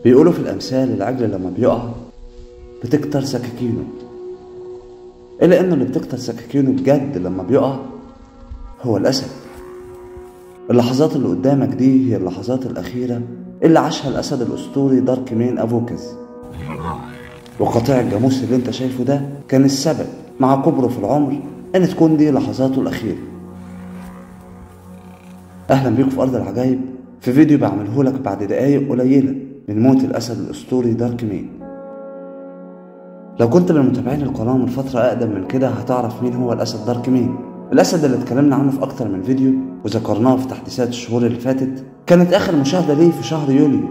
بيقولوا في الأمثال العجل لما بيقع بتكتر سكاكينه إلا إنه اللي بتكتر سكاكينه بجد لما بيقع هو الأسد اللحظات اللي قدامك دي هي اللحظات الأخيرة اللي عاشها الأسد الأسطوري دارك مين أفوكس وقطيع الجاموس اللي انت شايفه ده كان السبب مع كبره في العمر ان تكون دي لحظاته الأخيرة أهلا بيكم في أرض العجايب في فيديو بعمله لك بعد دقايق قليلة من موت الأسد الأسطوري دارك مين لو كنت من متابعين القناة من فترة أقدم من كده هتعرف مين هو الأسد دارك مين الأسد اللي اتكلمنا عنه في أكتر من فيديو وذكرناه في تحديثات الشهور اللي فاتت كانت آخر مشاهدة ليه في شهر يوليو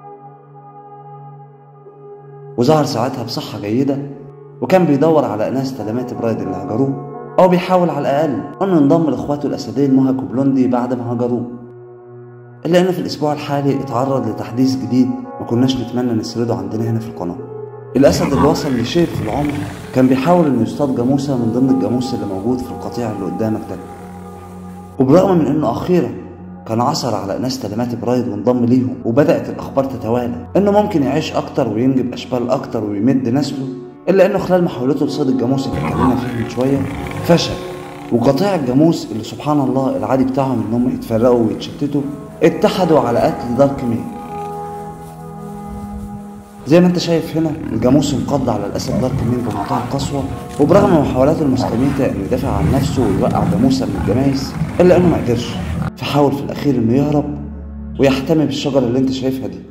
وظهر ساعتها بصحة جيدة وكان بيدور على إناث تلامات برايد اللي هجروه أو بيحاول على الأقل إنه ينضم لإخواته الأسدين موهك وبلوندي بعد ما هجروه إلا إنه في الأسبوع الحالي اتعرض لتحديث جديد ما كناش نتمنى نسرده عندنا هنا في القناة الأسد اللي وصل لشيب في العمر كان بيحاول إنه يصطاد جاموسة من ضمن الجاموس اللي موجود في القطيع اللي قدامك ده وبرغم من إنه أخيرا كان عثر على إناث تلامات برايد وانضم ليهم وبدأت الأخبار تتوالى إنه ممكن يعيش أكتر وينجب أشبال أكتر ويمد نسله إلا إنه خلال محاولته لصيد الجاموس اللي اتكلمنا فيه من شوية فشل وقطيع الجاموس اللي سبحان الله العادي بتاعهم إنهم يتفرقوا ويتشتتوا اتحدوا على قتل دارك مين زي ما انت شايف هنا الجاموس انقض على الاسد دارك مين بمنتهى القسوه وبرغم محاولات المستميتة انه يدافع عن نفسه ويوقع جاموسه من الجمايس الا انه ما قدرش فحاول في الاخير انه يهرب ويحتمي بالشجره اللي انت شايفها دي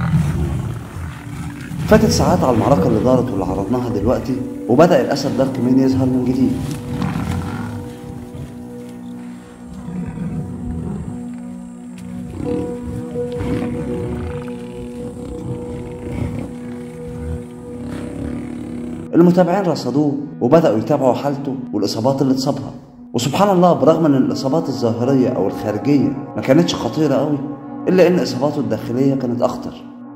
فاتت ساعات على المعركه اللي دارت واللي عرضناها دلوقتي وبدا الاسد دارك مين يظهر من جديد المتابعين رصدوه وبدأوا يتابعوا حالته والإصابات اللي اتصابها وسبحان الله برغم ان الإصابات الظاهرية أو الخارجية ما كانتش خطيرة قوي إلا إن إصاباته الداخلية كانت أخطر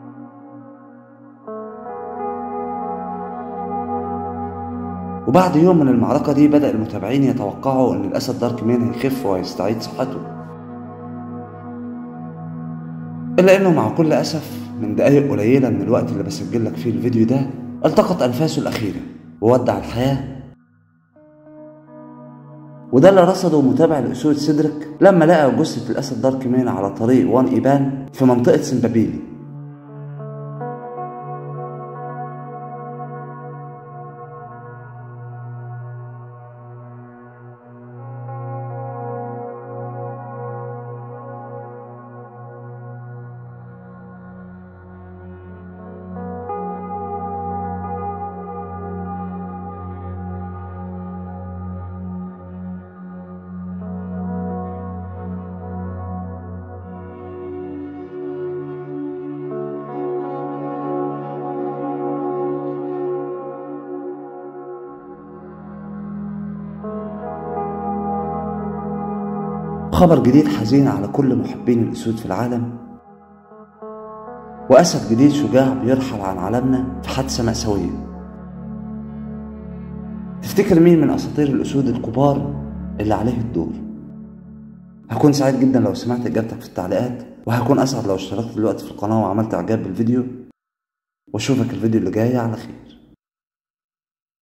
وبعد يوم من المعركة دي بدأ المتابعين يتوقعوا إن الأسد دارك مين هيخف وهيستعيد صحته إلا إنه مع كل أسف من دقايق قليلة من الوقت اللي بسجل لك فيه الفيديو ده التقط أنفاسه الأخيرة وودع الحياة وده اللي رصده متابع الأسود سيدريك لما لقى جثة الأسد دارك مين على طريق وان إيبان في منطقة سمبابيلي خبر جديد حزين على كل محبين الأسود في العالم وأسد جديد شجاع بيرحل عن عالمنا في حادثة مأساوية تفتكر مين من أساطير الأسود الكبار اللي عليه الدور هكون سعيد جدا لو سمعت إجابتك في التعليقات وهكون أسعد لو اشتركت دلوقتي في القناة وعملت إعجاب بالفيديو وأشوفك الفيديو اللي جاي على خير